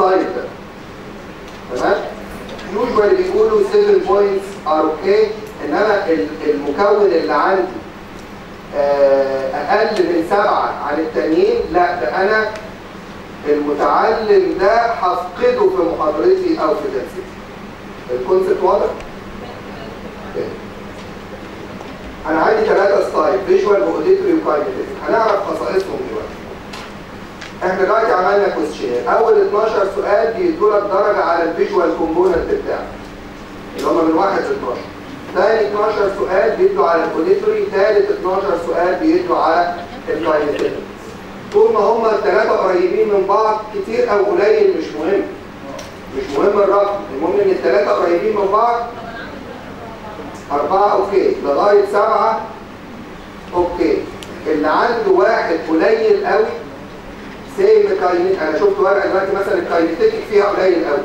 ستايل ده تمام يوجوالي بيقولوا 7 بوينتس ار اوكي انما ال- المكون اللي عندي آه، اقل من سبعة عن التانيين لا ده انا المتعلم ده هفقده في محاضرتي او في درسي الكونسيبت واضح؟ أوكي. انا عندي ثلاثة ستايل فيجوال واوديتوري وكاينيتيك هنعرف خصائصهم دلوقتي احنا دلوقتي عملنا كويستشنير اول 12 سؤال بيدوا لك درجة على الفيجوال كومبوننت بتاعك اللي هم من 1 ل 12 ثاني 12 سؤال بيدوا على الاوديتوري ثالث 12 سؤال بيدوا على الكاينيتيك طول ما هم الثلاثة قريبين من بعض كتير او قليل مش مهم مش مهم الرقم المهم ان الثلاثة قريبين من بعض أربعة أوكي لغاية سبعة أوكي اللي عنده واحد قليل قوي سيم كاينيت أنا شفت ورقة دلوقتي مثلا الكاينيتيك فيها قليل قوي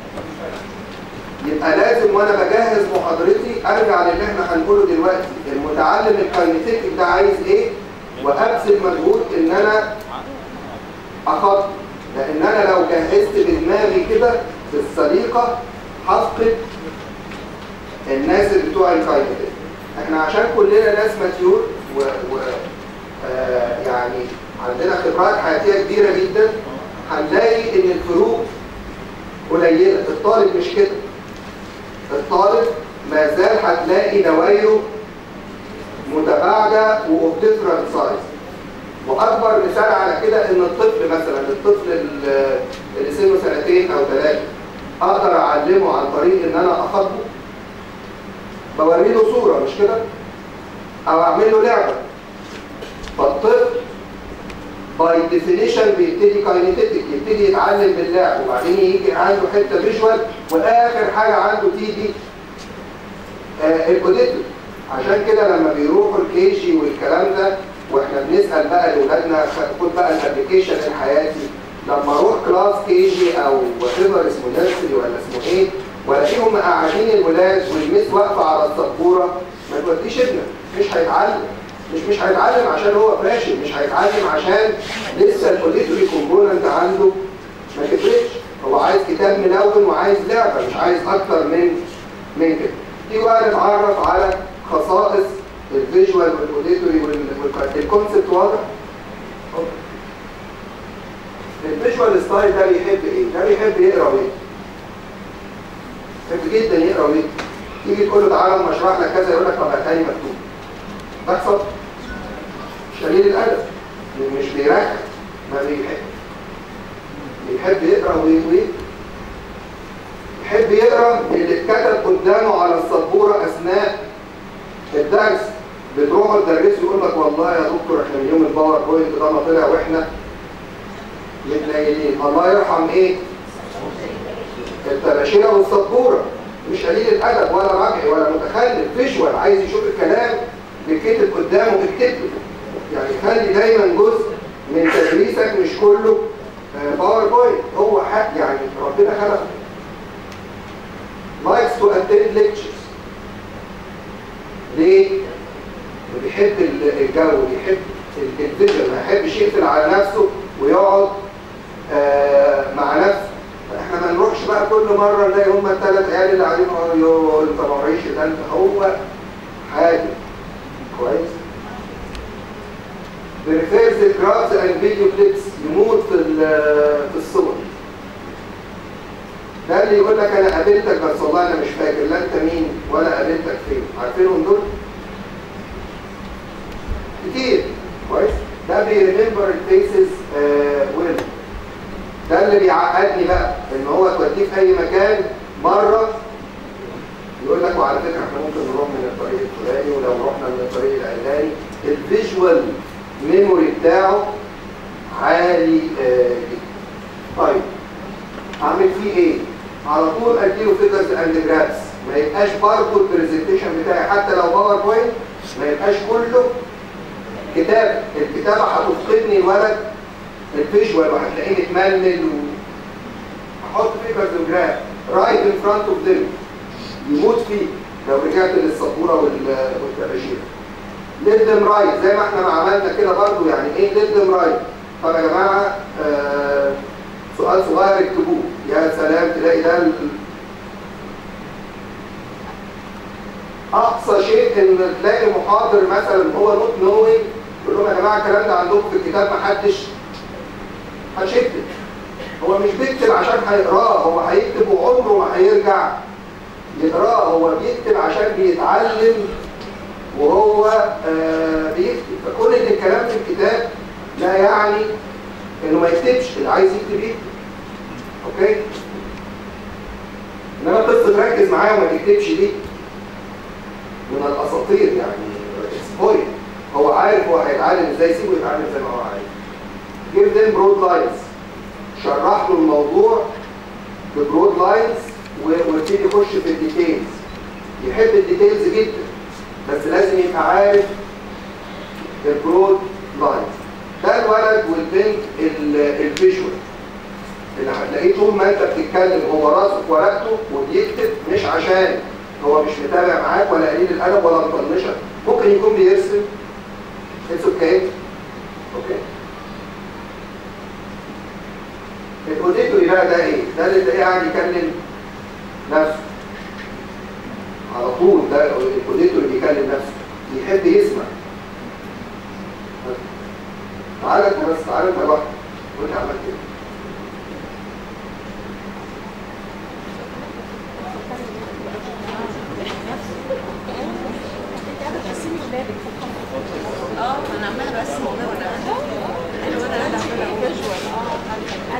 يبقى لازم وأنا بجهز محاضرتي أرجع للي إحنا هنقوله دلوقتي المتعلم الكاينيتيك ده عايز إيه وأبذل مجهود إن أنا أخطط لأن أنا لو جهزت بدماغي كده في السليقة هفقد الناس اللي بتوع الكاينيتيك احنا عشان كلنا ناس ماتيور و, و آه يعني عندنا خبرات حياتيه كبيره جدا هنلاقي ان الفروق قليله الطالب مش كده الطالب ما زال هتلاقي دوايره متباعده واوف ديفرنت سايز واكبر مثال على كده ان الطفل مثلا الطفل ال- اللي سنه سنتين او ثلاثه اقدر اعلمه عن طريق ان انا اخاطبه بوري له صورة مش كده او اعمل له لعبة فالطفل باي ديفينيشن بيبتدي كاينيتيك يبتدي يتعلم باللعب وبعدين يجي عنده حتة فيجوال واخر حاجة عنده تيجي آه الاوديتور عشان كده لما بيروحوا الكي جي والكلام ده واحنا بنسأل بقى لاولادنا خد بقى الابلكيشن الحياتي لما اروح كلاس كي جي او وات اسمه نيرسري ولا اسمه ايه والاقيهم قاعدين الولاد والميس واقفه على السبوره ما توديش ابنك مش هيتعلم مش مش هيتعلم عشان هو فاشل مش هيتعلم عشان لسه الاوديتوري كومبوننت عنده ما كبرتش هو عايز كتاب ملون وعايز لعبه مش عايز اكتر من من كده تيجي بقى نتعرف على خصائص الفيجوال والاوديتوري والكونسبت واضح الفيجوال ستايل ده بيحب ايه؟ ده بيحب يقرا ايه؟ يحب جدا يقرا ايه؟ تيجي تقول له تعالى اما اشرح لك كذا يقول لك طب هاتها لي مكتوب تحصل مش قليل الادب مش بيركز ما بيحب بيحب يقرا وايه وايه يحب يقرا اللي اتكتب قدامه على السبوره اثناء الدرس بتروحوا تدرسوا يقول لك والله يا دكتور احنا من يوم الباوربوينت ده ما طلع واحنا متنيلين الله يرحم ايه التباشيره والسبوره مش قليل الادب ولا رجعي ولا متخلف فيجوال عايز يشوف الكلام بيتكتب قدامه اكتبه يعني خلي دايما جزء من تدريسك مش كله باوربوينت هو حق يعني ربنا خلق likes to attend lectures ليه؟ بيحب الجو بيحب الفيجن ما يحبش يقفل على نفسه ويقعد آه مع نفسه احنا ما نروحش بقى كل مره نلاقي هم الثلاث عيال اللي قاعدين يقولوا انت ما وريش ده انت هو حاجه كويس بريفيرز الجرافز اند فيديو كليبس يموت في في الصور ده اللي يقول لك انا قابلتك بس والله انا مش فاكر لا انت مين ولا قابلتك فين عارفينهم دول كتير كويس ده بيريمبر الفيسز ويل ده اللي بيعقدني بقى ان هو توديه في اي مكان مره يقول لك وعلى فكره احنا ممكن نروح من الطريق الفلاني ولو رحنا من الطريق العلاني الفيجوال ميموري بتاعه عالي آه جدا طيب اعمل فيه ايه على طول اديله فيجرز اند جرافس ما يبقاش برضه البرزنتيشن بتاعي حتى لو باوربوينت ما يبقاش كله كتاب الكتابه هتفقدني الولد الفيجوال وهتلاقيه متملل و احط فيجرز وجراف رايت ان فرونت اوف ذيم يموت فيه لو رجعت للسبوره والتباشير ليت ذيم رايت زي ما احنا ما عملنا كده برضه يعني ايه ليت ذيم رايت طب يا جماعه سؤال صغير اكتبوه يا سلام تلاقي ده ال... اقصى شيء ان تلاقي محاضر مثلا هو نوت نوينج يقول لهم يا جماعه الكلام ده عندكم في الكتاب ما حدش محدش يكتب هو مش بيكتب عشان هيقراه هو هيكتب وعمره ما هيرجع يقراه هو بيكتب عشان بيتعلم وهو آه بيكتب فكل ان الكلام في الكتاب لا يعني انه ما يكتبش اللي عايز يكتب يكتب اوكي انما الطفل تركز معاه وما تكتبش دي من الاساطير يعني سبويل هو عارف هو هيتعلم ازاي سيبه يتعلم زي ما هو عايز give them broad lines شرح له الموضوع ببرود لاينز ويبتدي يخش في الديتيلز يحب الديتيلز جدا بس لازم يبقى عارف البرود لاينز ده الولد والبنت الفيجوال اللي هتلاقيه طول ما انت بتتكلم هو راسه في ورقته وبيكتب مش عشان هو مش متابع معاك ولا قليل الادب ولا مطنشك ممكن يكون بيرسم اتس اوكي اوكي الاوديتوري بقى ده ايه؟ ده اللي تلاقيه قاعد يكلم نفسه على طول ده الاوديتوري بيكلم نفسه يحب يسمع تعالى انت بس تعالى انت لوحدك وانت عملت كده اه انا عماله بس والله وانا انا وانا قاعده عماله اقول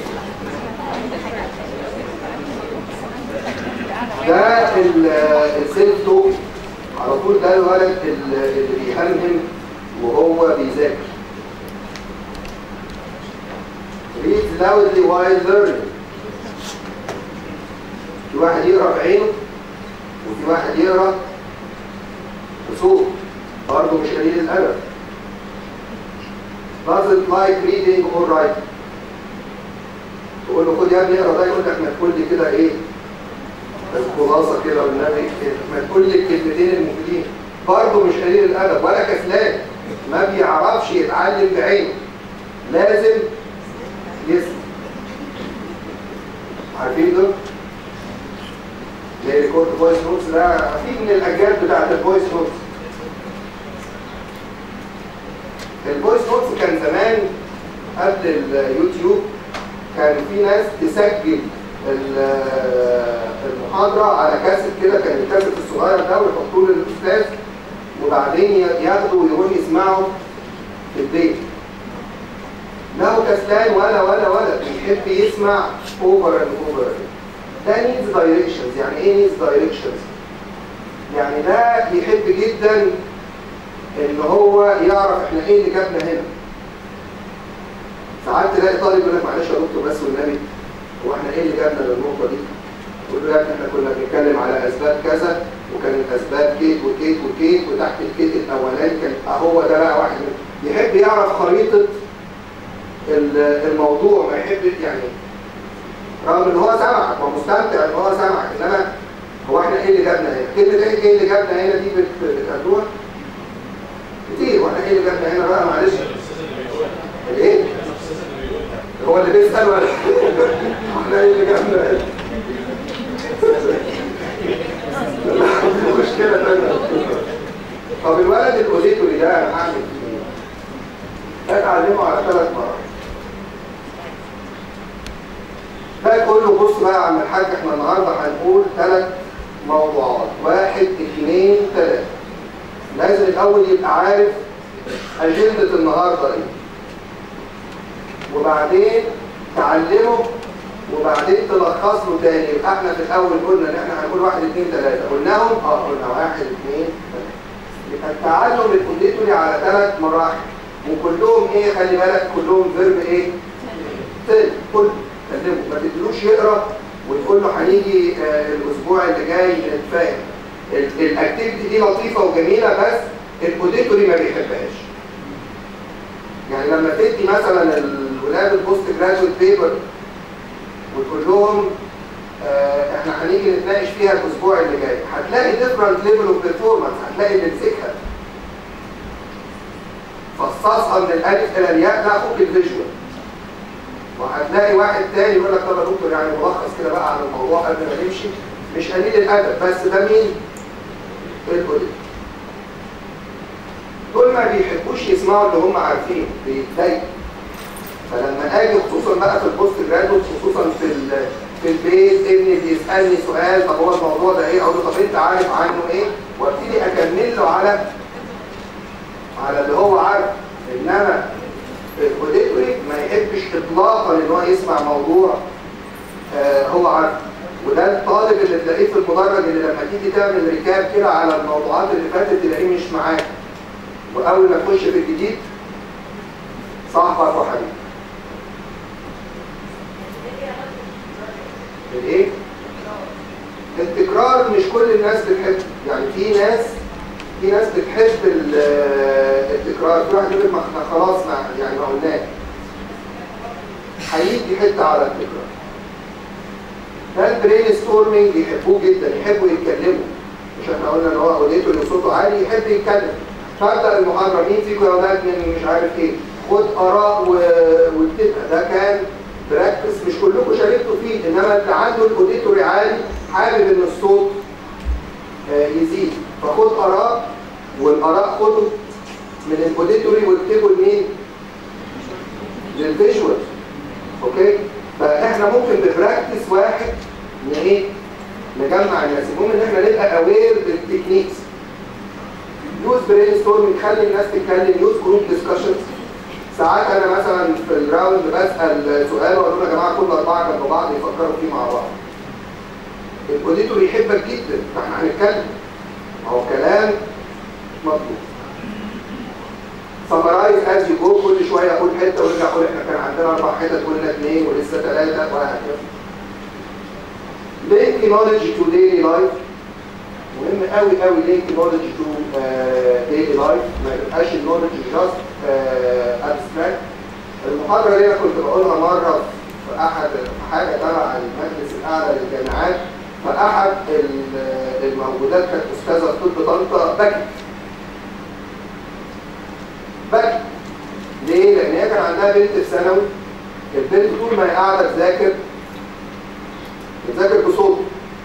ده السيلف توك على طول ده الولد اللي بيهمهم وهو بيذاكر reads loudly while learning في واحد يقرا بعينه وفي واحد يقرا بصوت برضه مش قليل الادب doesn't like reading or writing تقول له خد يا ابني اقرا ده يقول لك ما تقول لي كده ايه الخلاصه كده والنبي ما تقول لي الكلمتين المفيدين برضه مش قليل الادب ولا كسلان ما بيعرفش يتعلم بعينه لازم يسمع عارفين دول؟ زي ريكورد فويس نوتس ده في من الاجيال بتاعت الفويس نوتس الفويس نوتس كان زمان قبل اليوتيوب كان في ناس تسجل المحاضرة على كاسيت كده كان الكاسيت الصغير ده ويحطوه للأستاذ وبعدين ياخدوا ويروح يسمعوا في البيت لا هو كسلان ولا ولا ولا بيحب يسمع اوفر اند اوفر ده نيدز دايركشنز يعني ايه نيدز دايركشنز يعني ده يحب جدا ان هو يعرف احنا ايه اللي جابنا هنا ساعات تلاقي طالب يقول لك معلش يا دكتور بس والنبي هو احنا ايه اللي جابنا للنقطه دي يقول له يا ابني احنا كنا بنتكلم على اسباب كذا وكان الاسباب كيت وكيت وكيت وتحت الكيت الاولاني كان اهو ده بقى واحد من يحب يعرف خريطه الموضوع ما يحب يعني رغم ان هو سمعك ومستمتع ان هو سمعك انما هو احنا ايه اللي جابنا هنا؟ كلمه ايه اللي جابنا هنا دي بتقابلوها كتير واحنا ايه اللي جابنا هنا بقى معلش الايه؟ هو اللي بيسال ولا احنا ايه اللي جابنا هنا؟ مشكله ثانيه طب الولد الاوديتوري ده انا هعمل فيه ايه؟ اتعلمه على ثلاث مراحل ده كله بص بقى يا عم الحاج احنا النهارده هنقول ثلاث موضوعات واحد اثنين ثلاثة لازم الاول يبقى عارف اجندة النهارده ايه وبعدين تعلمه وبعدين تلخص له تاني يبقى احنا في الاول قلنا ان احنا هنقول واحد اثنين ثلاثة قلناهم اه قلنا واحد اثنين ثلاثة يبقى التعلم الاوديتوري على ثلاث مراحل وكلهم ايه خلي بالك كلهم فيرب ايه؟ تل كله كلمه ما تدلوش يقرا وتقول له هنيجي آه الاسبوع اللي جاي نتفاهم الاكتيفيتي دي لطيفه وجميله بس الاوديتوري ما بيحبهاش يعني لما تدي مثلا الولاد البوست جرادويت بيبر وتقول لهم آه احنا هنيجي نتناقش فيها الاسبوع اللي جاي هتلاقي ديفرنت ليفل اوف بيرفورمانس هتلاقي اللي مسكها فصصها من الالف الى الياء ده اخوك الفيجوال وهتلاقي واحد تاني يقول لك طب يا دكتور يعني ملخص كده بقى عن الموضوع قبل ما نمشي مش قليل الادب بس ده مين؟ الكوليج دول ما بيحبوش يسمعوا اللي هم عارفينه بيتضايقوا فلما اجي خصوصا بقى في البوست جرادويت خصوصا في ال- في البيت ابني بيسالني سؤال طب هو الموضوع ده ايه اقول له طب انت عارف عنه ايه وابتدي اكمل له على على اللي هو عارفه انما الاوديتوري ما يحبش اطلاقا ان هو يسمع موضوع آه هو عارفه وده الطالب اللي تلاقيه في المدرج اللي لما تيجي تعمل ريكاب كده على الموضوعات اللي فاتت تلاقيه مش معاك واول ما تخش في الجديد صاحبك وحبيبك الايه التكرار مش كل الناس بتحب يعني في ناس في ناس بتحب ال- التكرار في واحد يقول لك ما احنا خلاص ما يعني ما قلناه هيجي حته على التكرار ده البرين ستورمنج يحبوه جدا يحبوا يتكلموا مش احنا قلنا ان هو اوديتور اللي صوته عالي يحب يتكلم فابدا المحاضره مين فيكم يا اولاد من مش عارف ايه خد اراء و- واكتبها ده كان براكتس مش كلكم شاركتوا فيه انما اللي عنده الاوديتوري عالي حابب ان الصوت آه، يزيد فخد اراء والاراء خدوا من الاوديتوري واكتبوا لمين؟ للفيجوال اوكي فاحنا ممكن ببراكتس واحد ان ايه نجمع الناس المهم ان احنا نبقى اوير بالتكنيكس يوز برين ستورمنج خلي الناس تتكلم يوز جروب ديسكشنز ساعات انا مثلا في الراوند بسال سؤال واقول لهم يا جماعه كل اربعه جنب بعض يفكروا فيه مع بعض الاوديتور يحبك جدا فاحنا هنتكلم ما هو كلام مطلوب سمرايز از يو جو كل شويه اقول حته وارجع اقول احنا كان عندنا اربع حتت قلنا اثنين ولسه ثلاثه وهكذا لينك نولج تو ديلي لايف مهم قوي قوي لينك نولج تو ديلي لايف ما يبقاش النولج جاست ابستراكت المحاضره دي انا كنت بقولها مره في احد في حاجه تبع المجلس الاعلى للجامعات فاحد ال- الموجودات كانت استاذه في طب طنطا بكت بكت ليه؟ لان هي كان عندها بنت في ثانوي البنت طول ما هي قاعده تذاكر بتذاكر بصوت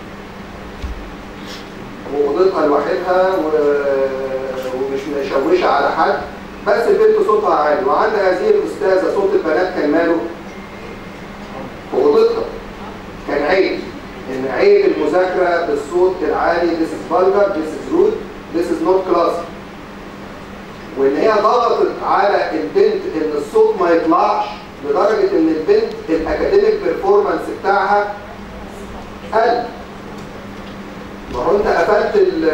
وأوضتها لوحدها و- ومش مشوشة على حد بس البنت صوتها عالي وعند هذه الأستاذة صوت البنات كان ماله في أوضتها كان عيب إن عيب المذاكرة بالصوت العالي this is vulgar this is rude this is not class وإن هي ضغطت على البنت إن الصوت ما يطلعش لدرجة إن البنت الأكاديميك بيرفورمانس بتاعها قل ما هو انت قفلت ال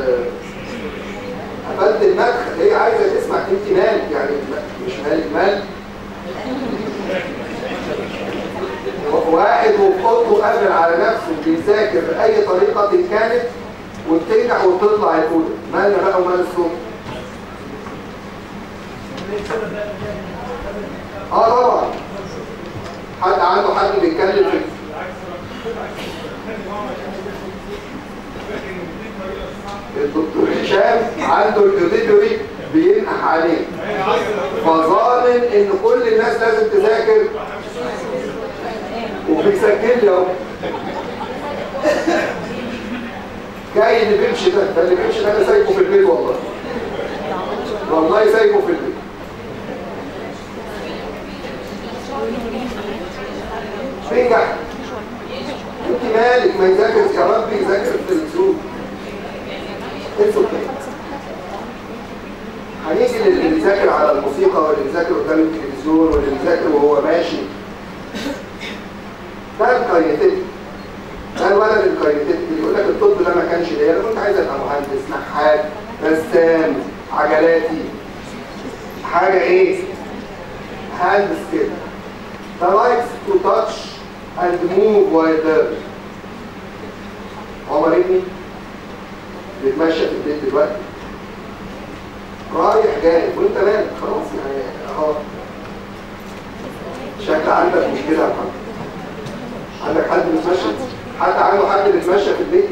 قفلت المدخل هي عايزه تسمع انت مالك يعني مش مالك مال واحد وفي اوضته قافل على نفسه بيذاكر باي طريقه كانت وبتنجح وبتطلع الاولى مالنا بقى ومال الصوت اه طبعا حد عنده حد بيتكلم في الدكتور هشام عنده الاوديتوري بينقح عليه فظالم ان كل الناس لازم تذاكر وبيسجل لي اهو جاي اللي بيمشي ده ده اللي بيمشي ده انا سايبه في البيت والله والله سايبه في البيت بينجح انت مالك ما يذاكر يا رب يذاكر في التلفزيون It's okay. هنيجي للي بيذاكر على الموسيقى واللي بيذاكر قدام التلفزيون واللي بيذاكر وهو ماشي ده الكاينتيك ده الولد الكاينتيك اللي يقول لك الطب ده ما كانش ليا انا كنت عايز ابقى مهندس نحات رسام عجلاتي حاجه ايه هاندس كده ده لايكس تو تاتش اند موف وايل ليرن عمر ابني بيتمشى في البيت دلوقتي رايح جاي وانت مالك خلاص يعني اهو شكل عندك مشكله يا محمد عندك حد بيتمشى حد عنده حد بيتمشى في البيت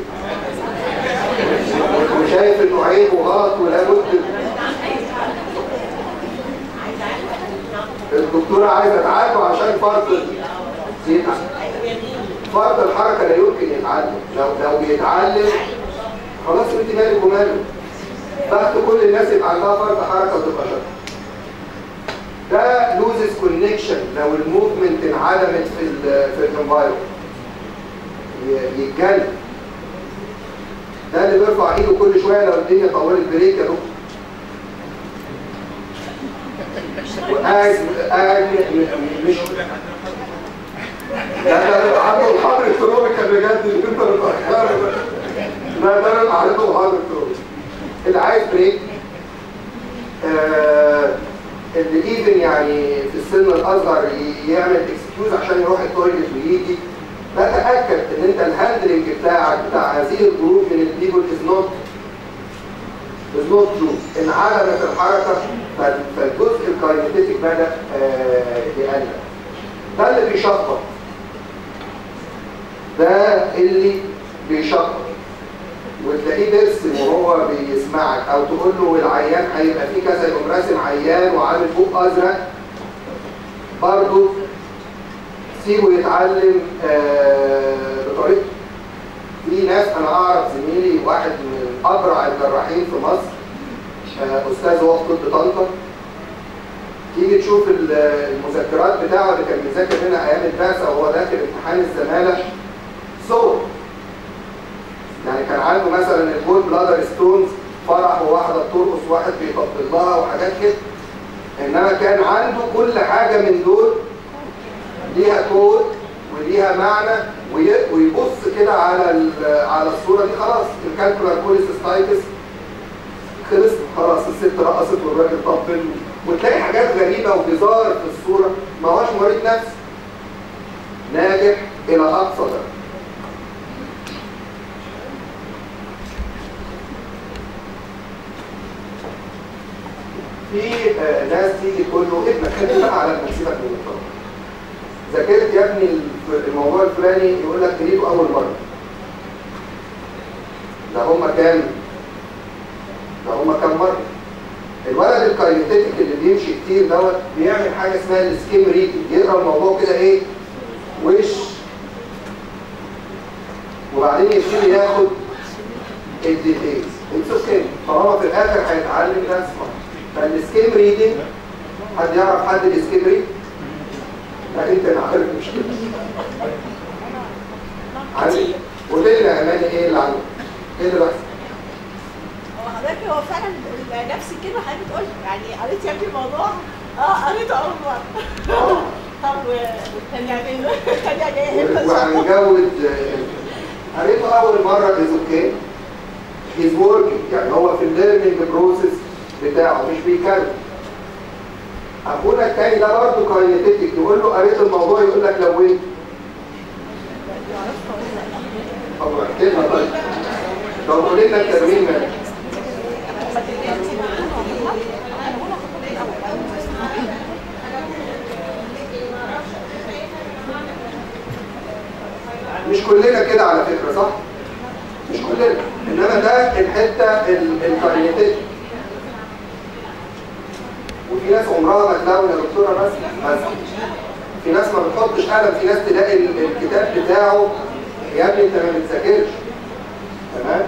وشايف انه عيب وغلط ولا بد الدكتورة عايزة تعالجه عشان فرط يتعب فرط الحركة لا يمكن يتعلم لو لو بيتعلم خلاص انت مالك وماله بخت كل الناس يبقى عندها فرط حركة وتبقى شاطرة ده لوزز كونكشن لو الموفمنت انعدمت في ال في الانفايرمنت يتجنن ده اللي بيرفع ايده كل شويه لو الدنيا طولت بريك يا دكتور وقاعد قاعد م- م- مش لا ده انا عنده محاضر الكتروني كان بجد اللي انت بتأخره ده. لا ده انا عنده محاضر الكتروني اللي عايز بريك آه اللي ايفن يعني في السن الاصغر ي- يعمل اكسكيوز عشان يروح التويلت ويجي بتاكد ان انت الهاندلنج بتاعك بتاع هذه الجروب من البيبل از نوت از نوت ترو انعدمت الحركه فال- فالجزء الكاينيتيك بدا آه، يقلل ده اللي بيشخبط ده اللي بيشخبط وتلاقيه بيرسم وهو بيسمعك او تقول له العيان هيبقى فيه كذا يقوم راسم عيان وعامل فوق ازرق برضه سيبه يتعلم آه، بطريقته في ناس انا اعرف زميلي واحد من ابرع الجراحين في مصر آه، استاذ هو في طب طنطا تيجي تشوف ال- المذكرات بتاعه اللي كان بيذاكر منها ايام البعثه وهو داخل امتحان الزماله صور يعني كان عنده مثلا الجول بلادر ستونز فرح وواحده بترقص واحد بيطبل لها وحاجات كده انما كان عنده كل حاجه من دول ليها كود وليها معنى وي- ويبص كده على ال- على الصوره دي خلاص الكالكولار كوليسيستايتس خلص خلاص الست رقصت والراجل طبل وتلاقي حاجات غريبه وبيزار في الصوره ما هوش مريض نفسي ناجح الى اقصى درجه في آه، ناس تيجي تقول له ابنك خلي بقى على ابنك سيبك من الطلب ذاكرت يا ابني الف- الموضوع الفلاني يقول لك تريده اول مره ده هما كام ده هما كام مره الولد الكاينيتيك اللي بيمشي كتير دوت بيعمل حاجه اسمها السكيم ريدنج يقرا الموضوع كده ايه وش وبعدين يبتدي ياخد الديتيلز اتس اوكي طالما في الاخر هيتعلم ده اسمه فالسكيم ريدنج حد يعرف حد السكيم ريد؟ لا انت انا عارف مش كده عارف قول لي يا اماني ايه اللي عندك؟ ايه اللي بيحصل؟ هو حضرتك هو فعلا ال- نفس الكلمه حضرتك بتقولها يعني قريت يا ابني الموضوع اه قريته اول مره اه طب والثانيه الثانيه جايه امتى وهنجود قريته اول مره از اوكي هيز وركينج يعني هو في الليرنينج بروسيس بتاعه مش بيتكلم اخونا التاني ده برضه كاينيتيك تقول له قريت الموضوع يقول لك لونت طب احكي لنا طيب طب قول لنا التمرين مالك مش كلنا كده على فكرة صح؟ مش كلنا انما ده الحتة ال- الكاينيتيك وفي ناس عمرها ما تلون يا دكتورة بس بس في ناس ما بتحطش قلم في ناس تلاقي ال- الكتاب بتاعه يا ابني انت ما بتذاكرش تمام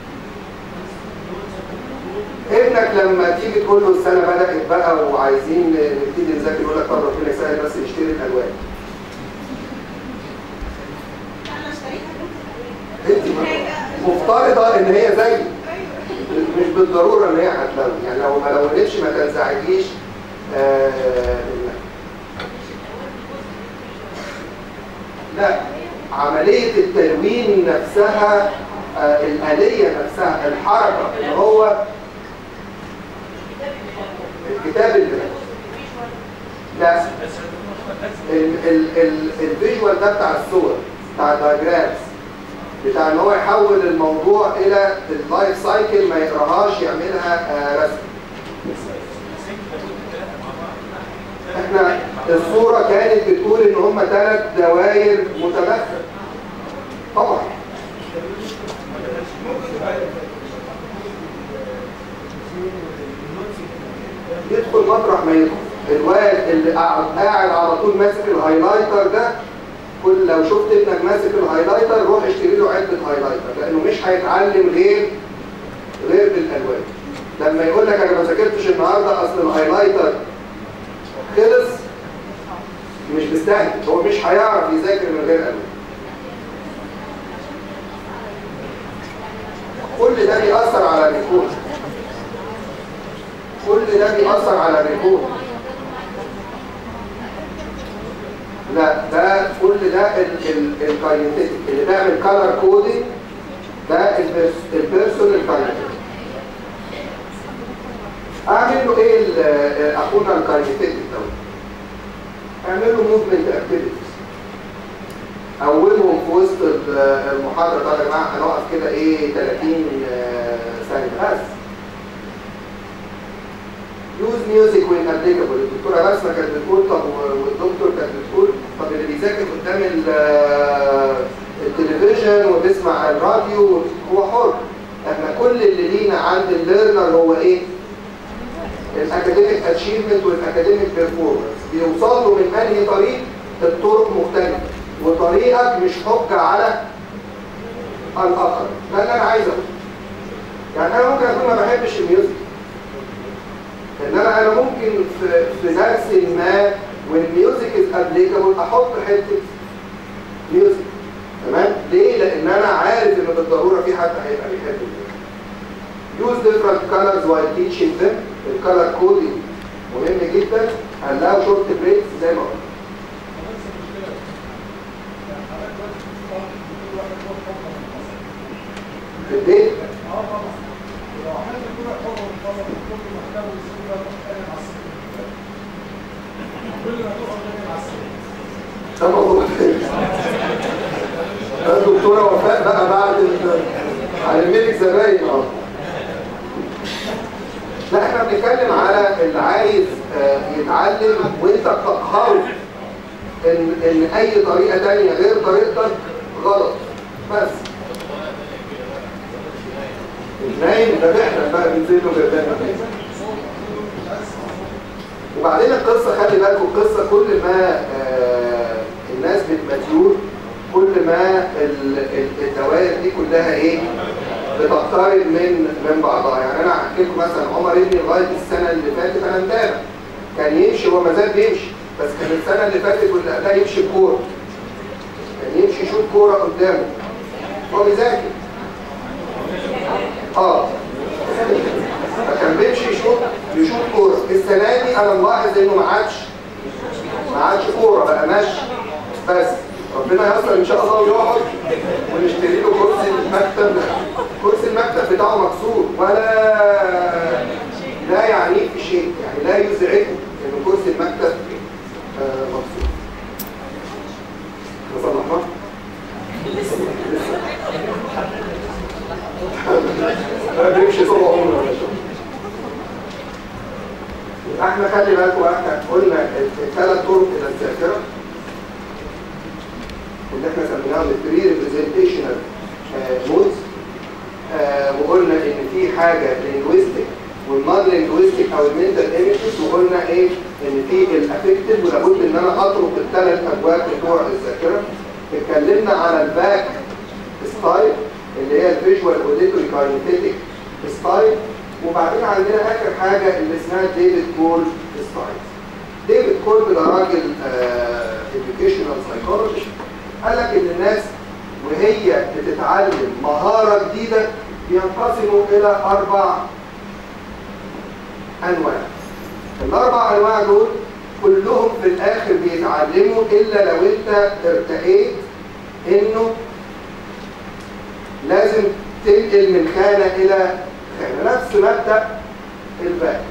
ابنك لما تيجي تقول له السنه بدات بقى وعايزين نبتدي نذاكر يقول لك طب ربنا يسهل بس نشتري الالوان انت مفترضه ان هي زي مش بالضروره ان هي هتلون يعني لو ما لونتش ما تنزعجيش آه منها. لا عملية التلوين نفسها آه، الآلية نفسها الحركة اللي هو الكتاب اللي لا ال- ال- ال- الفيجوال ده بتاع الصور بتاع الدايجرامز بتاع ان هو يحول الموضوع الى اللايف سايكل ما يقراهاش يعملها آه، رسم احنا الصورة كانت بتقول ان هم ثلاث دوائر متماثلة طبعا يدخل مطرح ما يدخل الواد اللي قاعد قاعد على طول ماسك الهايلايتر ده كل لو شفت ابنك ماسك الهايلايتر روح اشتري له علبه هايلايتر لانه مش هيتعلم غير غير بالالوان لما يقول لك انا ما ذاكرتش النهارده اصل الهايلايتر خلص مش مستهدف هو مش هيعرف يذاكر من غير الوان كل ده بيأثر على الريكورد كل ده بيأثر على الريكورد لا ده كل ده الكاينتيك اللي بيعمل كالر كودينج ده البيرسونال كاينتيك اعمل له ايه ال- اخونا الكاينتيك دوت اعمل له موفمنت اكتيفيتيز اولهم في وسط ال- المحاضره طب يا جماعه هنقف كده ايه 30 آه، ثانيه بس يوز ميوزك وين ابليكابل الدكتوره بسمه كانت بتقول طب و- والدكتور كانت بتقول طب اللي بيذاكر قدام ال- آه، التلفزيون وبيسمع الراديو هو حر احنا كل اللي لينا عند الليرنر هو ايه؟ الاكاديميك اتشيفمنت والاكاديميك بيرفورمانس بيوصل له من انهي طريق الطرق مختلفه وطريقك مش حجه على الاخر ده اللي انا عايز اقوله يعني انا ممكن اكون ما بحبش الميوزك انما انا ممكن في في درس ما والميوزك از ابليكابل احط حته ميوزك تمام ليه لان انا عارف ان بالضروره في حد هيبقى بيحب الميوزك use different colors while teaching them الكالر كودينج مهم جدا allow short breaks زي ما قلت في البيت ده موضوع تاني. ده الدكتوره وفاء بقى بعد ال- علمتك زباين اه لا احنا بنتكلم على اللي عايز آه، يتعلم وانت تقهره ان ان اي طريقه تانية غير طريقتك غلط بس نايم ده احنا بقى بنزيد له جردانه وبعدين القصه خلي بالكم القصه كل ما آه، الناس بتماتيور كل ما ال- ال- الدوائر دي كلها ايه بتقترب من من بعضها يعني انا هحكي لكم مثلا عمر ابني لغايه السنه اللي فاتت انا متابع كان يمشي هو ما زال بيمشي بس كان السنه اللي فاتت واللي قبلها يمشي بكوره كان يمشي يشوط كوره قدامه هو بيذاكر اه فكان بيمشي يشوط يشوط كوره السنه دي انا ملاحظ انه ما عادش ما عادش كوره بقى ماشي بس ربنا ييسر ان شاء الله ويقعد ونشتري له كرسي المكتب كرسي المكتب بتاعه مكسور ولا لا يعنيه في شيء يعني لا يزعجه ان كرسي المكتب آه، مكسور نصلحناه ما بيمشي طول عمره يا باشا احنا خلي بالكم احنا قلنا الثلاث طرق الى الذاكره اللي احنا سميناهم البري ريبريزنتيشنال مودز وقلنا ان في حاجه لينجويستيك والنون لينجويستيك او المنتال ايمجز وقلنا ايه ان في الافكتيف ولابد ان انا اطرق الثلاث ابواب بتوع الذاكره اتكلمنا على الباك ستايل اللي هي الفيجوال اوديتوري كاينيتيك ستايل وبعدين عندنا اخر حاجه اللي اسمها ديفيد كول ستايل ديفيد كول ده راجل educational سايكولوجيست قال لك ان الناس وهي بتتعلم مهاره جديده بينقسموا الى اربع انواع الاربع انواع دول كلهم في الاخر بيتعلموا الا لو انت ارتقيت انه لازم تنقل من خانه الى خانه نفس مبدا الباك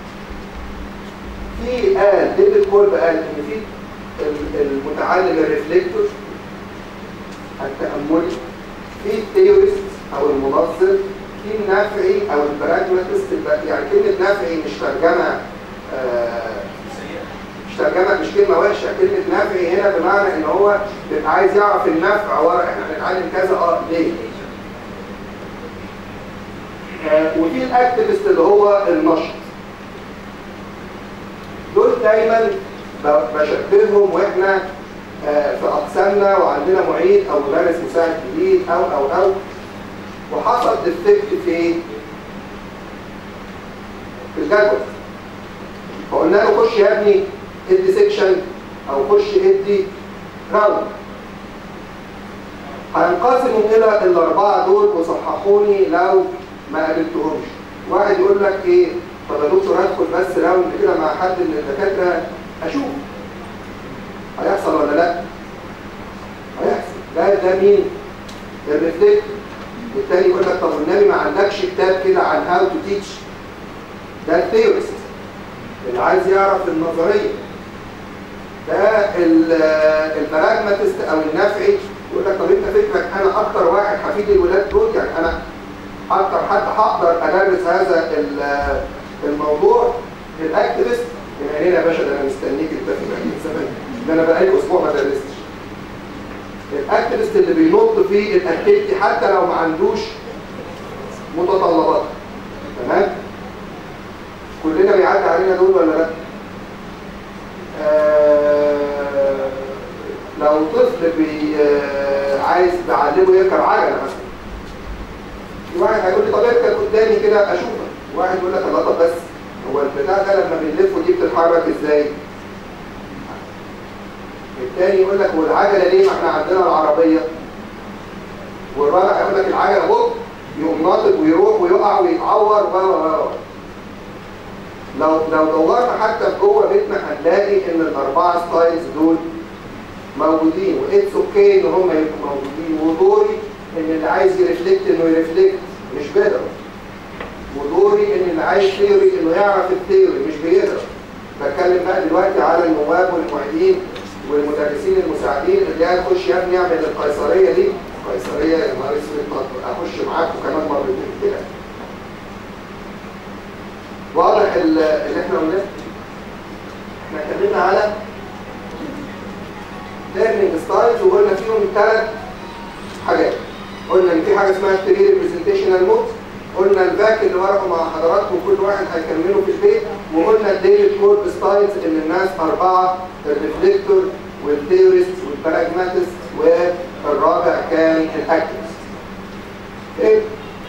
في قال ديفيد كولب قال ان في المتعلم الريفلكتور التأملي في التيوريست او المنظر في النافعي او البراجماتست يعني كلمة نافعي مش ترجمة آه مش ترجمة مش كلمة وحشة كلمة نافعي هنا بمعنى ان هو بيبقى عايز يعرف النفع ورا احنا بنتعلم كذا اه ليه آه وفي الاكتيفست اللي هو النشط دول دايما ب- بشبههم واحنا آه، في اقسامنا وعندنا معيد او مدرس مساعد جديد او او او وحصل ديفكت في في الجدول فقلنا له خش يا ابني ادي سيكشن او خش ادي راوند هينقسموا الى الاربعه دول وصححوني لو ما قابلتهمش واحد يقول لك ايه طب يا دكتور هدخل بس راوند كده مع حد من الدكاتره اشوف هيحصل ولا لا هيحصل ده ده مين الريفلكت التاني يقول لك طب والنبي ما عندكش كتاب كده عن هاو تو تيتش ده الثيورست اللي عايز يعرف النظريه ده ال- البراجماتست او النفعي يقول لك طب انت فكرك انا اكتر واحد هفيد الولاد دول يعني انا اكتر حد هقدر ادرس هذا ال- الموضوع الاكتيفست من عينينا يا باشا ده انا مستنيك انت في من زمان ده انا بقالي اسبوع ما درستش الاكتيفست اللي بينط في الاكتيفيتي حتى لو ما عندوش متطلبات تمام كلنا بيعدي علينا دول ولا لا آه لو طفل بي آه عايز بعلمه يركب عجله مثلا في واحد هيقول لي طب اركب قدامي كده اشوفك واحد يقول لك الله طب بس هو البتاع ده لما بنلفه دي بتتحرك ازاي التاني يقول لك والعجله ليه ما احنا عندنا العربيه والرابع يقول لك العجله بص يقوم ناطط ويروح ويقع ويتعور و و و لو لو دورنا حتى في جوه بيتنا هنلاقي ان الاربعه ستايلز دول موجودين واتس اوكي ان هم يبقوا موجودين ودوري ان اللي عايز يرفلكت انه يرفلكت مش بيضرب ودوري ان اللي عايز ثيوري انه يعرف الثيوري مش بيضرب بتكلم بقى دلوقتي على النواب والمعيدين والمدرسين المساعدين اللي هتخش يا ابني اعمل القيصريه دي القيصريه يا نهار اسود اخش معاكم كمان مرتين كده واضح ال- اللي احنا قلناه احنا اتكلمنا على ليرنينج ستايلز وقلنا فيهم ثلاث حاجات قلنا ان في حاجه اسمها 3 ريبريزنتيشنال مود قلنا الباك اللي ورقه مع حضراتكم كل واحد هيكمله في البيت وقلنا الديفيد كورب ستايلز ان الناس اربعه الريفليكتور والثيورست والبراجماتست والرابع كان الاكتيفست ايه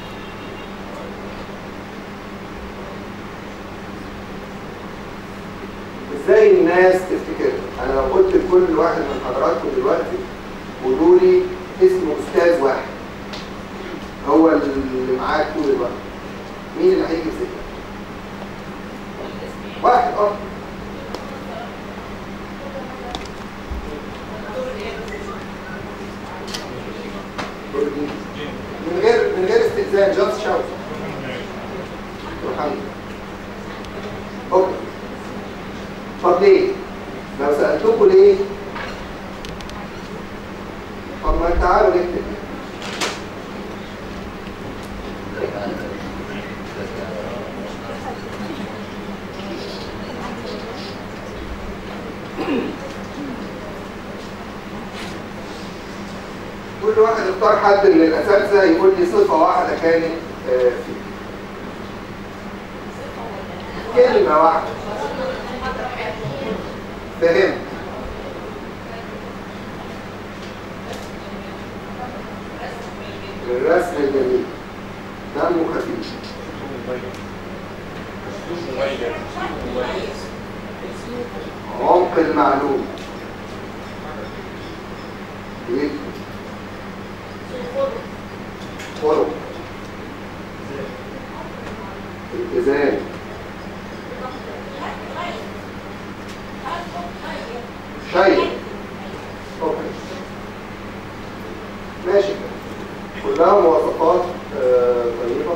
ازاي الناس تفتكر انا لو قلت لكل واحد من حضراتكم دلوقتي قولوا لي اسم استاذ واحد هو اللي معاك طول الوقت مين اللي هيجي في ذهنك واحد اه من غير من غير استئذان جاست شاوت محمد اوكي طب ليه؟ لو سألتكم ليه؟ طب ما تعالوا نكتب كل واحد اختار حد من الأساتذة يقول لي صفة واحدة كانت آه، فيه كلمة واحدة فهمت الرسم الجميل دمه خفيف عمق المعلوم ايه خلق التزام شيء اوكي ماشي كلها مواصفات آه، طيبة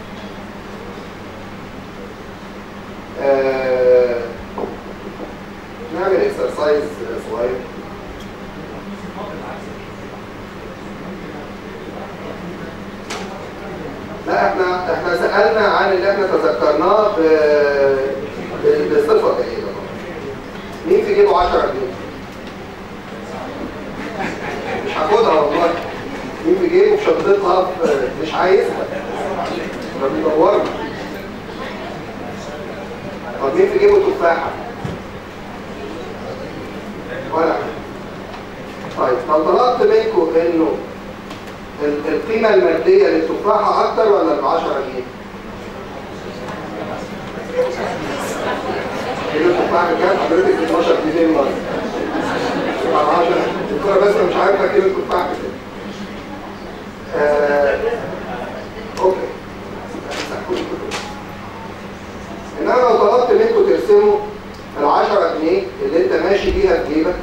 آه، نعمل اكسرسايز صغير لا احنا احنا سألنا عن اللي احنا تذكرناه ب- ب- بصفة جيدة مين في جيبه 10 جنيه؟ مش هاخدها والله مين في جيبه في شنطتها في- مش عايزها ما بيدورنا طب مين في جيبه تفاحة؟ طيب لو طلبت منكم انه ال- القيمة المادية للتفاحة أكتر ولا ب 10 جنيه؟ كيلو التفاحة كام؟ حضرتك ب 12 جنيه مرة. 10 الدكتورة بس مش عارفة كيلو التفاحة كام. آه، أوكي. إنما لو طلبت منكم ترسموا ال 10 جنيه اللي أنت ماشي بيها في جيبك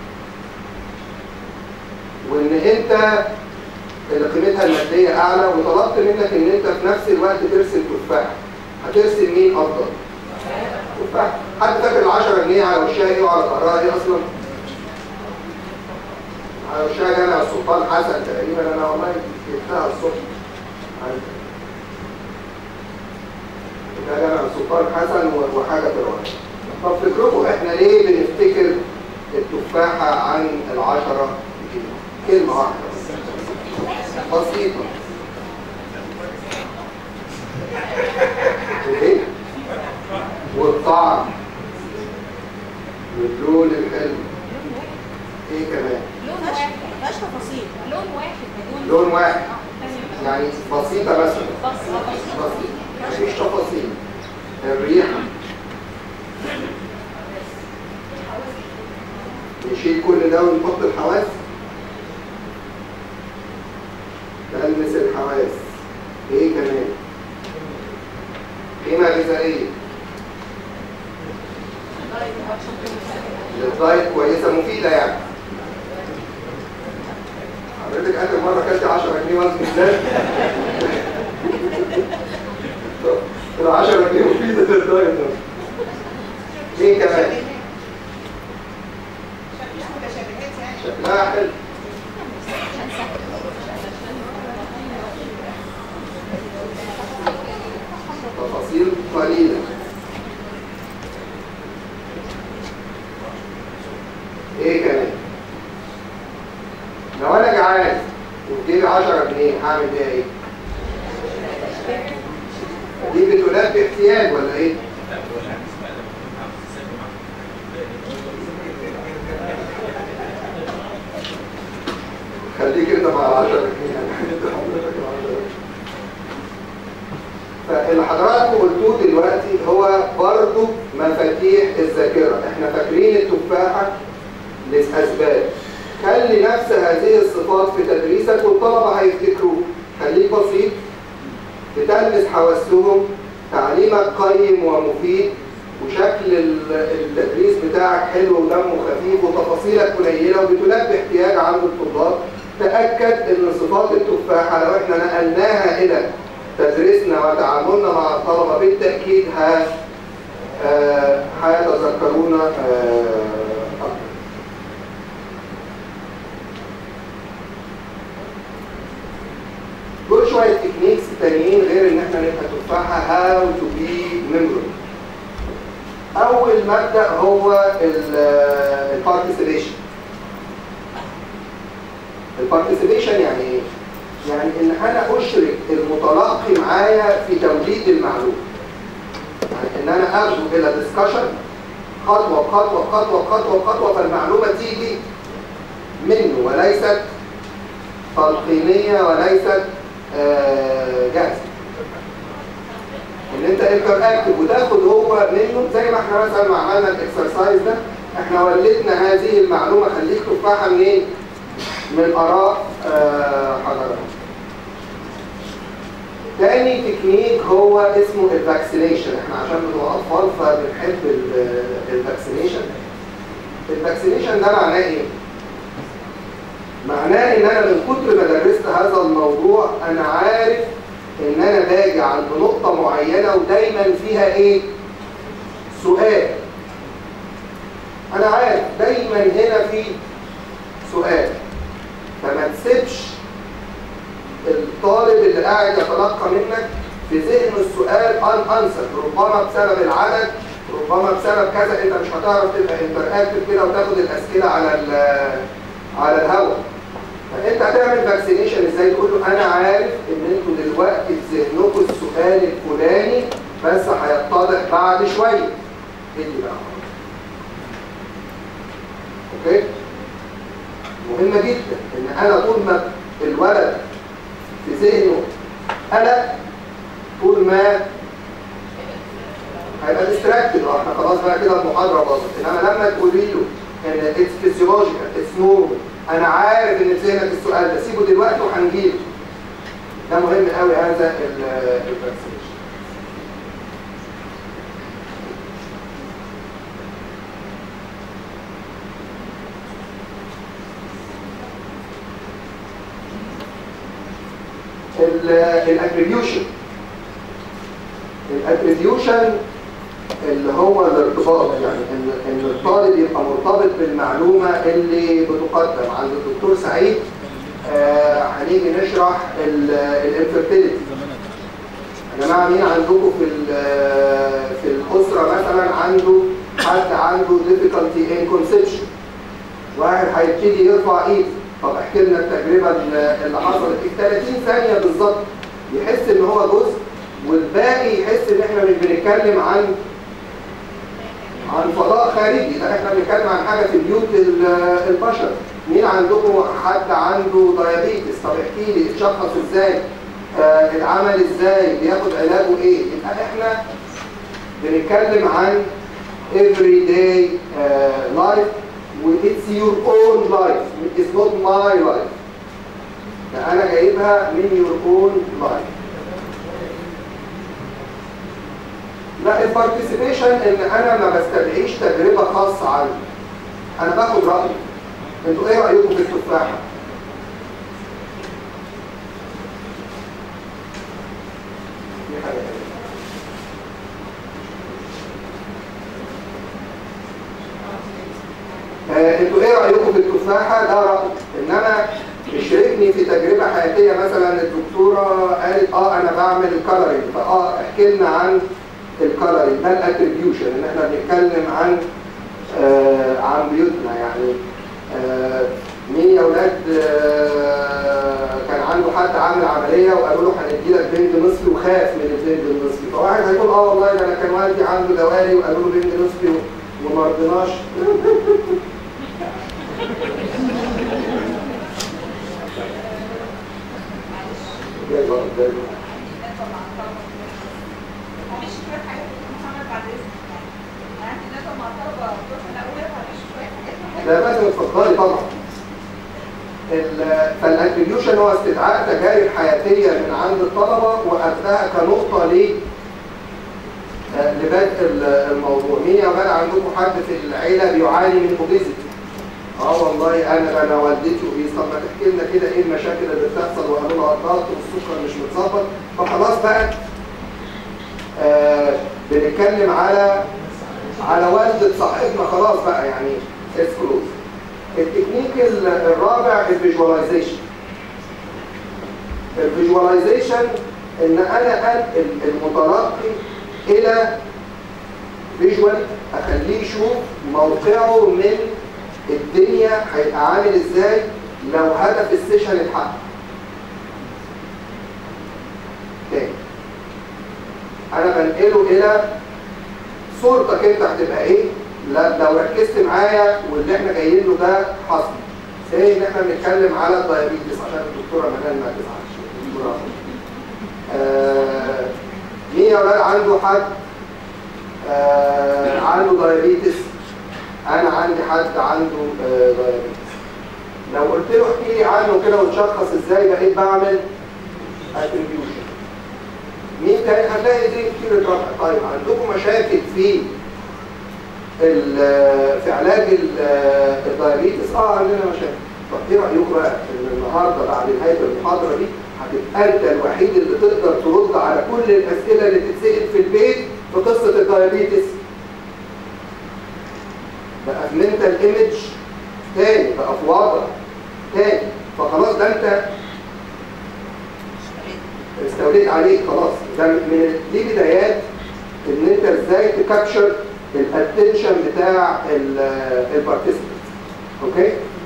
وإن أنت اللي قيمتها المادية أعلى وطلبت منك إن أنت في نفس الوقت ترسم تفاح هترسم مين أفضل؟ تفاح حد فاكر ال 10 جنيه على وشها إيه وعلى ظهرها إيه أصلا؟ على وشها جامع السلطان حسن تقريبا أنا والله جبتها الصبح ده جامع السلطان حسن و- وحاجة فرعون طب فكركم إحنا ليه بنفتكر التفاحة عن العشرة جنيه؟ كلمة واحدة بس. بسيطة ايه والطعم واللون الحلو ايه كمان لون واحد مفيهاش تفاصيل لون واحد بدون لون واحد يعني بسيطة مثلا بس بسيط بسيطة مفيش تفاصيل الريحة نشيل كل ده ونحط الحواس نلمس الحواس ايه كمان قيمة غذائية للدايت كويسة مفيدة يعني حضرتك آخر مرة كلت 10 جنيه وزن ازاي؟ ال 10 جنيه مفيدة للدايت ايه كمان؟ شكلها حلو تفاصيل قليلة ايه كمان لو انا جعان واديني 10 جنيه هعمل بيها ايه دي بتنبي احتياج ولا ايه خليك انت مع العشرة جنيه يعني انت حضرتك العشرة جنيه. فاللي حضراتكم قلتوه دلوقتي هو برضو مفاتيح الذاكرة احنا فاكرين التفاحة لأسباب خلي نفس هذه الصفات في تدريسك والطلبة هيفتكروه خليك بسيط بتلمس حواسهم تعليمك قيم ومفيد وشكل ال- التدريس بتاعك حلو ودمه خفيف وتفاصيلك قليلة وبتلبي احتياج عند الطلاب تأكد ان صفات التفاحة لو احنا نقلناها الى تدريسنا وتعاملنا مع الطلبة بالتأكيد ه- آه، هيتذكرونا آه، أكتر. دول شوية تكنيكس تانيين غير ان احنا نبقى تفاحة هاو تو بي ميموري اول مبدأ هو البارتيسيبيشن البارتيسيبيشن يعني ايه؟ يعني ان انا اشرك المتلقي معايا في توليد المعلومه يعني ان انا اخده الى ديسكشن خطوه بخطوه بخطوه بخطوه بخطوه فالمعلومه تيجي منه وليست تلقينيه وليست آه، جاهزه ان انت انتر اكتف وتاخد هو منه زي ما احنا مثلا ما عملنا الاكسرسايز ده احنا ولدنا هذه المعلومه خليك تفاحه منين؟ من اراء آه، حضراتكم. تاني تكنيك هو اسمه الفاكسينيشن احنا عشان بنبقى اطفال فبنحب ال- الفاكسينيشن الفاكسينيشن ده معناه ايه؟ معناه ان انا من كتر ما درست هذا الموضوع انا عارف ان انا باجي عند نقطة معينة ودايما فيها ايه؟ سؤال انا عارف دايما هنا في سؤال فما تسيبش الطالب اللي قاعد يتلقى منك في ذهنه السؤال ان انسر ربما بسبب العدد ربما بسبب كذا انت مش هتعرف تبقى انتراكتيف كده وتاخد الاسئله على ال- على الهواء فانت هتعمل فاكسينيشن ازاي تقول له انا عارف ان انتوا دلوقتي في ذهنكم السؤال الفلاني بس هيتضح بعد شويه ادي بقى اوكي مهمه جدا ان انا طول ما الولد في ذهنه قلق طول ما هيبقى ديستراكتد اه احنا خلاص بقى كده المحاضره باظت انما لما تقولي له ان اتس فيزيولوجيكال اتس نورمال انا عارف ان في ذهنك السؤال ده سيبه دلوقتي وهنجيله ده مهم قوي هذا الفاكسينيشن الاتريبيوشن الاتريبيوشن اللي هو الارتباط يعني ان ان الطالب يبقى مرتبط بالمعلومه اللي بتقدم عند الدكتور سعيد آه، هنيجي نشرح الانفيرتيليتي يا جماعه مين عندكم في ال- في الاسره مثلا عنده حد عنده difficulty in conception واحد هيبتدي يرفع ايده طب احكي لنا التجربه اللي حصلت في 30 ثانيه بالظبط يحس ان هو جزء والباقي يحس ان احنا مش بنتكلم عن عن فضاء خارجي ده احنا بنتكلم عن حاجه في بيوت ال- البشر مين عندكم حد عنده دايابيتس طب احكي لي اتشخص ازاي آه اتعمل ازاي بياخد علاجه ايه يبقى احنا بنتكلم عن everyday uh, life it's your own life it's not my life ده انا جايبها من your own life لا البارتيسيبيشن ان انا ما بستدعيش تجربه خاصه عني انا باخد رايي انتوا ايه رايكم في التفاحه دي حاجه تانية. آه، انتوا ايه رايكم في التفاحه ده راي انما يشاركني في تجربه حياتيه مثلا الدكتوره قالت اه انا بعمل كالوري فاه احكي لنا عن الكالوري ده الاتريبيوشن ان احنا بنتكلم عن آه عن بيوتنا يعني آه مين يا اولاد آه كان عنده حد عامل عمليه وقالوا له هندي لك بنج نصفي وخاف من البنج النصفي فواحد هيقول اه والله ده انا كان والدي عنده دوالي وقالوا له بنج نصفي و- وما رضيناش جاي بقى قدامي. معلش شويه حاجات كنت محمد بعد اذنك يعني انا عندي ندوه مع طلبه الدفعه الاولى معلش شويه حاجات لا لازم اتفضلي طبعا ال- فالاتريبيوشن هو استدعاء تجارب حياتيه من عند الطلبه واخذها كنقطه ل آه، لبدء ال- الموضوع مين يا ولاد عندكم حد في العيله بيعاني من اوبيزيتي اه والله انا انا والدتي اوبيز طب ما تحكي لنا كده ايه المشاكل اللي بتحصل وقالوا لها الضغط والسكر مش متظبط فخلاص بقى آه بنتكلم على على والدة صاحبنا خلاص بقى يعني اتس كلوز التكنيك ال- الرابع الفيجواليزيشن الفيجواليزيشن ان انا انقل المتلقي الى فيجوال اخليه يشوف موقعه من الدنيا هيبقى عامل ازاي لو هدف السيشن اتحقق تاني انا بنقله الى صورتك انت هتبقى ايه لا لو ركزت معايا واللي احنا جايين له ده حصل ايه ان احنا بنتكلم على الدايابيتس عشان الدكتوره منال ما تزعلش برافو. آه، مين يا ولاد عنده حد آه، عنده دايابيتس انا عندي حد عنده آه، دايابيتس لو قلت له احكي لي عنه كده وتشخص ازاي بقيت بعمل اتريبيوشن مين تاني هنلاقي دي كتير اترفع طيب عندكم مشاكل في ال- في علاج ال- الدايابيتس اه عندنا مشاكل طب ايه رايكم بقى ان النهارده بعد نهايه المحاضره دي هتبقى انت الوحيد اللي تقدر ترد على كل الاسئله اللي تتسال في البيت في قصه الدايابيتس بقى في منتال ايمج تاني بقى في وضع تاني فخلاص ده انت استوليت عليه خلاص ده من دي بدايات ان انت ازاي تكابشر الاتنشن بتاع البارتيسيبنت اوكي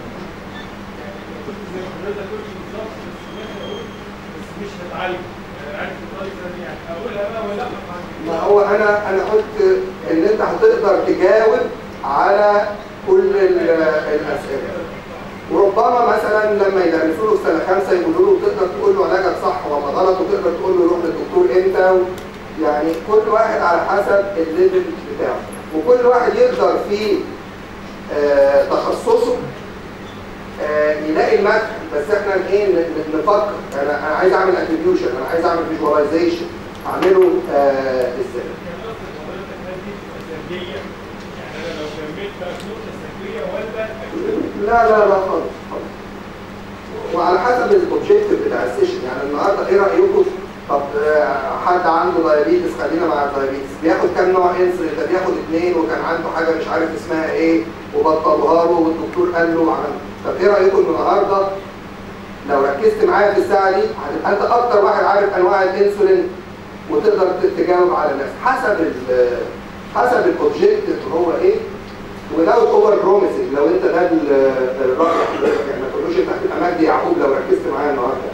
زي ما حضرتك قلت بالظبط بس ماشي اقول بس مش هتعالج عارف الطريقه دي يعني اقولها بقى ولا لا ما هو انا انا قلت ان انت هتقدر تجاوب على كل ال- الاسئله وربما مثلا لما يدرسوا له في سنه خمسه يقولوا له تقدر تقول له علاجك صح ولا غلط وتقدر تقول له روح للدكتور امتى و... يعني كل واحد على حسب الليفل بتاعه وكل واحد يقدر في آه تخصصه آه يلاقي المدخل بس احنا ايه ن- ن- نفكر انا انا عايز اعمل اتريبيوشن انا عايز اعمل فيجواليزيشن اعمله آه ازاي كان قصد حضرتك هذه سلبيه يعني انا لو كملت بقى نقطه سلبيه ولا لا لا لا خالص خالص. وعلى حسب الاوبجيكتيف بتاع السيشن يعني النهارده ايه رايكم طب آه، حد عنده دايابيتس خلينا مع الدايابيتس بياخد كام نوع انسولين ده بياخد اثنين وكان عنده حاجه مش عارف اسمها ايه وبطلها له والدكتور قال له عمل طب ايه رايكم النهارده لو ركزت معايا في الساعه دي هتبقى انت اكتر واحد عارف انواع الانسولين وتقدر ت- تجاوب على الناس حسب ال حسب الاوبجيكتيف هو ايه without اوفر بروميسنج لو انت ده ال- الراي حضرتك يعني ما تقولوش انت هتبقى مجدي يعقوب لو ركزت معايا النهارده.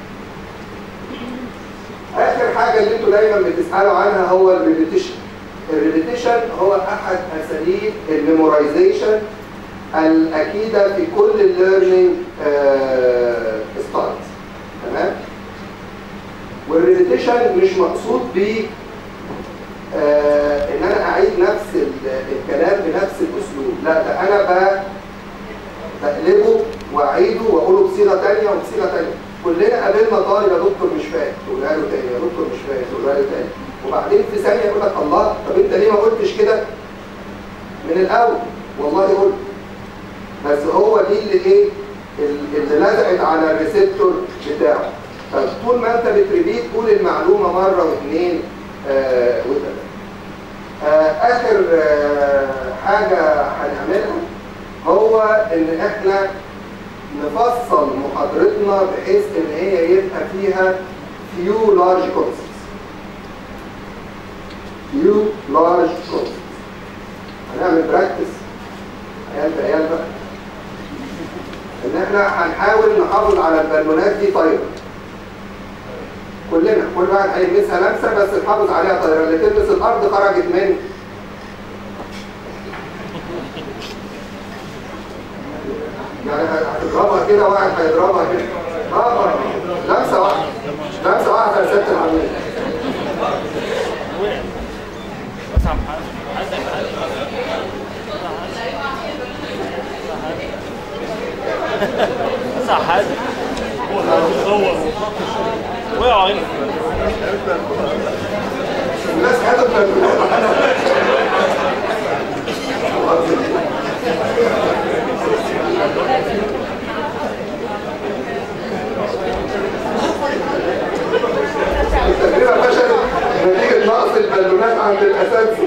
اخر حاجه اللي انتوا دايما بتسالوا عنها هو الريبيتيشن. الريبيتيشن هو احد اساليب الميمورايزيشن الاكيده في كل الليرنينج ستايلز تمام؟ والريبيتيشن مش مقصود بيه آه، ان انا اعيد نفس ال- الكلام بنفس الاسلوب لا ده انا ب- بقلبه واعيده واقوله بصيغه ثانيه وبصيغه ثانيه كلنا قابلنا طالب يا دكتور مش فاهم تقولها له تاني يا دكتور مش فاهم تقولها له تاني وبعدين في ثانيه يقول لك الله طب انت ليه ما قلتش كده من الاول والله قلت بس هو دي اللي ايه ال- اللي لزقت على الريسبتور بتاعه فطول ما انت بتريبيت قول المعلومه مره واثنين آه وثلاثه آه اخر آه حاجه هنعملها هو ان احنا نفصل محاضرتنا بحيث ان هي يبقى فيها few large concepts few large concepts هنعمل براكتس عيال بعيال بقى ان احنا هنحاول نحافظ على البالونات دي طايره كلنا كل واحد هيلمسها لمسه بس نحافظ عليها طايره اللي تلمس الارض خرجت من يعني هتضربها كده واحد هيضربها كده اه اه لمسه واحده لمسه واحده يا ست العميد صح حاجة وقعوا هنا الناس خدت بالونات التجربة فشلت نتيجة نقص البالونات عند الأساتذة.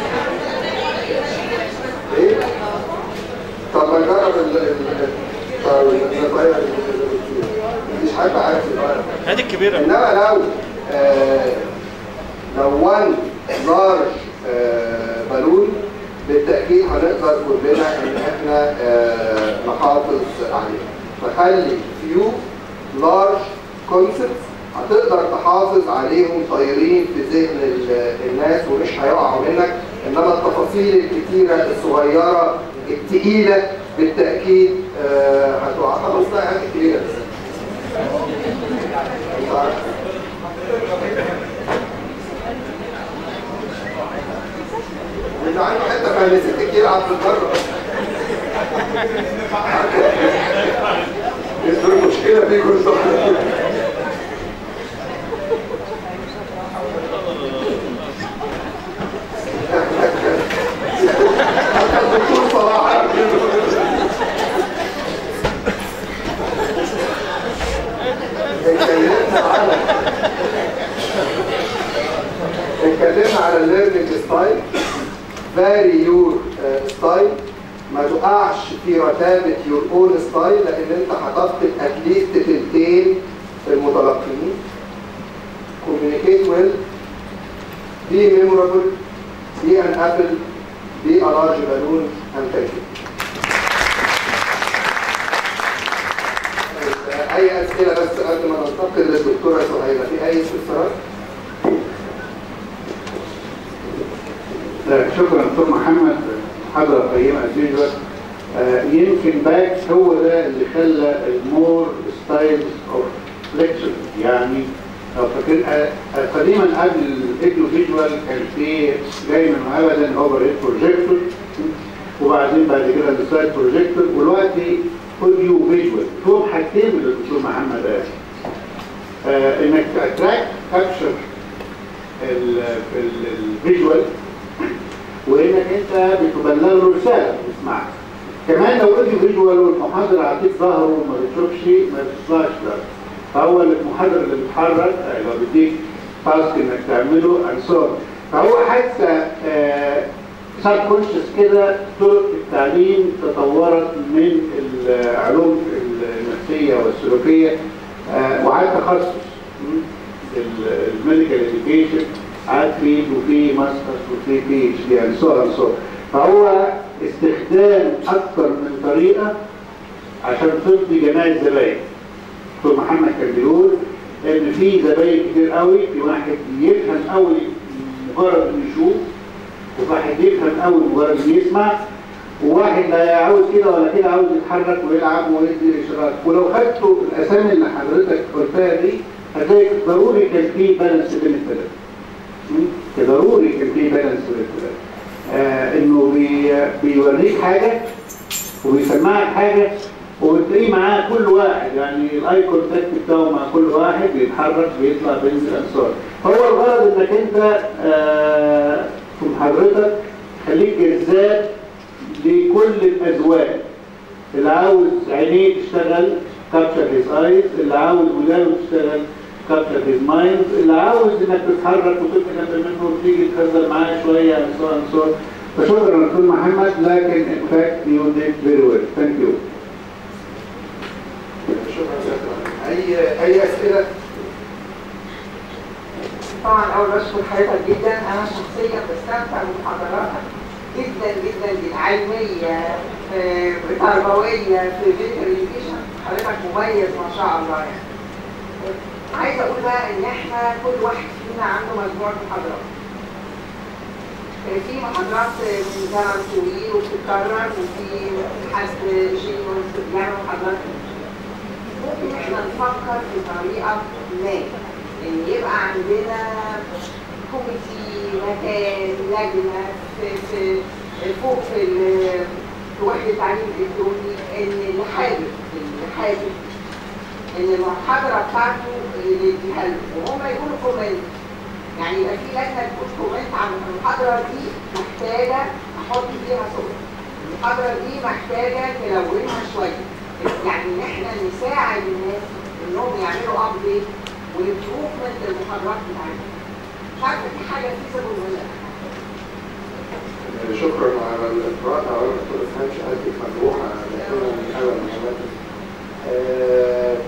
إيه؟ طب ما نجرب ال ال طب النظرية مفيش حد عارف يغير. هذه الكبيرة انما لو آه لو وان لارج آه بالون بالتاكيد هنقدر كلنا ان احنا آه نحافظ عليه فخلي فيو لارج كونسبتس هتقدر تحافظ عليهم طايرين في ذهن ال- الناس ومش هيقعوا منك انما التفاصيل الكتيره الصغيره التقيله بالتاكيد آه هتقع خلاص ده حاجات كبيره بس اللي عنده حته فانيستيك يلعب في البر دول المشكله فيكم انتوا حتى الدكتور صلاح اتكلمنا على اتكلمنا على الليرنينج ستايل فاري يور ستايل ما تقعش في رتابة يور اون ستايل لان انت هتفقد اتليست تلتين المتلقين communicate well be memorable be an apple be a large balloon and thank you اي اسئله بس قبل ما ننتقل للدكتوره سهيله في اي استفسارات؟ لا، شكرا دكتور محمد محاضرة قيمة as usual آه، يمكن باك هو ده اللي خلى المور ستايلز اوف ليكتشر يعني لو فاكرين آه، آه، قديما قبل الايديو فيجوال كان في دايما وابدا اوفر هيد بروجيكتور وبعدين بعد كده السلايد بروجيكتور ودلوقتي اوديو فيجوال فيهم حاجتين اللي الدكتور محمد قال آه، انك تاتراكت كابشر الفيجوال وانك انت بتبلغ له رساله بتسمعها كمان لو اوديو فيجوال والمحاضر عطيك ظهره وما بتشوفش ما بتطلعش ده فهو المحاضر اللي بيتحرك آه، لو بيديك تاسك انك تعمله انسان فهو حتى سب كونشس كده طرق التعليم تطورت من العلوم النفسيه والسلوكيه آه، وعلى تخصص الميديكال اديوكيشن عاد في وفي ماسترز وفي بي اتش دي and so on and so on. فهو استخدام اكثر من طريقه عشان ترضي جميع الزباين دكتور محمد كان بيقول ان في زباين كتير قوي في واحد يفهم قوي مجرد انه يشوف وواحد يفهم قوي مجرد انه يسمع وواحد لا عاوز كده ولا كده عاوز يتحرك ويلعب ويدي اشارات ولو خدتوا الاسامي اللي حضرتك قلتها دي هتلاقي ضروري كان في بالانس بين الثلاثه مم؟ ضروري كان في بالانس بين الثلاثه آه انه بي بيوريك حاجه وبيسمعك حاجه وبتلاقيه معاه كل واحد يعني الاي كونتاكت بتاعه مع كل واحد بيتحرك بيطلع بينزل انصار فهو الغرض انك انت آه في محاضرتك خليك جذاب لكل الاذواق اللي عاوز عينيه تشتغل كابتشر هيز ايز اللي عاوز ودانه تشتغل كابتشر هيز مايند اللي عاوز انك تتحرك وتبقى جنب منه وتيجي تهزر معاه شويه and so on and so on. فشكرا دكتور محمد لكن in fact you did very well thank you شكرا جزيلا اي اي اسئله طبعا اول بشكر حضرتك جدا انا شخصيا بستمتع بمحاضراتك جدا جدا جدا علميه آه، تربويه في فيديو education حضرتك مميز ما شاء الله يعني عايزه اقول بقى ان احنا كل واحد فينا عنده مجموعه محاضرات آه، في محاضرات من زمن طويل وبتتكرر وفي حد جينيوس بيعمل محاضرات ممكن احنا نفكر في طريقه ما ان يبقى عندنا كوميتي مكان لجنه في في فوق في ال- في وحده التعليم الالكتروني ان اللي حابب اللي حابب ان المحاضره بتاعته يديها له وهم يقولوا كومنت يعني يبقى في لجنه تقول كومنت عن المحاضره دي محتاجه احط فيها صور المحاضره دي محتاجه تلونها شويه يعني ان احنا نساعد الناس انهم يعملوا ابديت وامبروفمنت للمحاضرات بتاعتهم مش عارفه في حاجه فيزبل ولا لا شكرا على الاقراء على الدكتور اسهام شهادتك مجروحه لكنها من اول المحاضرات uh,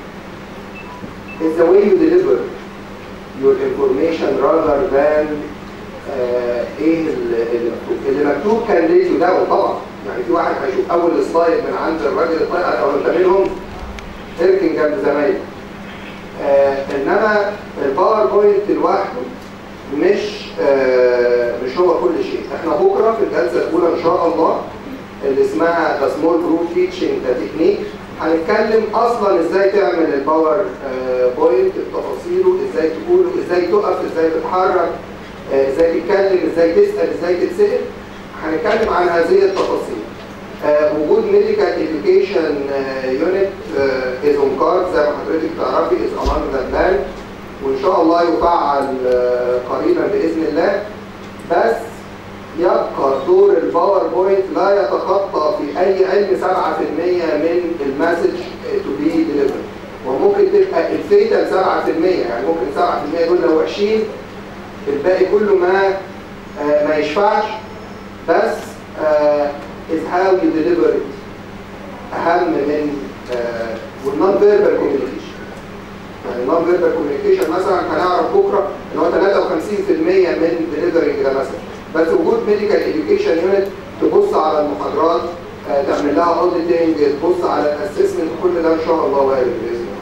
is the way you deliver your information rather than uh, ايه اللي اللي مكتوب اللي مكتوب كان راديو داون طبعا يعني في واحد هيشوف اول سلايد من عند الراجل الطائر او انت منهم اركن جنب زمايلك آه انما الباوربوينت لوحده مش آه مش هو كل شيء احنا بكره في الجلسه الاولى ان شاء الله اللي اسمها ذا سمول جروب تيتشنج ذا تكنيك هنتكلم اصلا ازاي تعمل الباور آه بوينت بتفاصيله ازاي تقوله ازاي تقف ازاي تتحرك آه ازاي تتكلم ازاي تسال ازاي تتسال هنتكلم عن هذه التفاصيل آه وجود ميديكال اديوكيشن يونت از اون كارد زي ما حضرتك تعرفي از امام ذا بلان وان شاء الله يفعل آه قريبا باذن الله بس يبقى دور الباوربوينت لا يتخطى في اي علم 7% من المسج تو بي ديليفرد وممكن تبقى الفيتال 7% يعني ممكن 7% دول لو وحشين الباقي كله ما آه ما يشفعش بس آه is how you deliver it اهم من آه والنون فيربال كوميونيكيشن يعني النون فيربال كوميونيكيشن مثلا هنعرف بكره ان هو 53% من ديليفرنج ده مثلا بس وجود ميديكال اديوكيشن يونت تبص على المحاضرات آه تعمل لها اوديتنج تبص على الاسسمنت كل ده ان شاء الله وارد باذن الله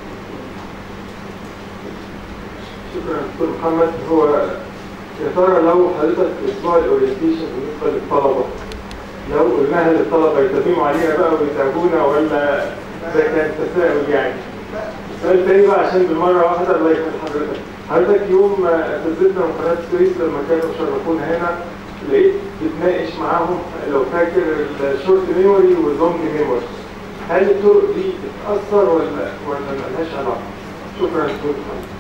شكرا دكتور محمد هو يا ترى لو حضرتك في اسبوع الاورينتيشن بالنسبه للطلبه لو قلناها للطلبة يتمموا علينا بقى ويتعبونا ولا ده كان تساؤل يعني السؤال التاني بقى عشان بالمرة واحدة الله يكرم حضرتك حضرتك يوم ما اساتذتنا من قناة السويس لما كانوا شرفونا هنا لقيت بتناقش معاهم لو فاكر الشورت ميموري واللونج ميموري هل الطرق دي بتأثر ولا ولا ملهاش علاقة؟ شكرا دكتور محمد.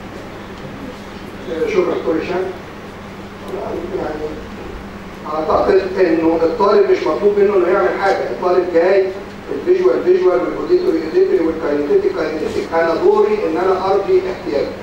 شكرا دكتور هشام يعني اعتقد انه الطالب مش مطلوب منه انه يعمل حاجه الطالب جاي الفيجوال فيجوال والاوديتوري اوديتوري والكاينيتيك كاينيتيك انا دوري ان انا ارضي احتياجه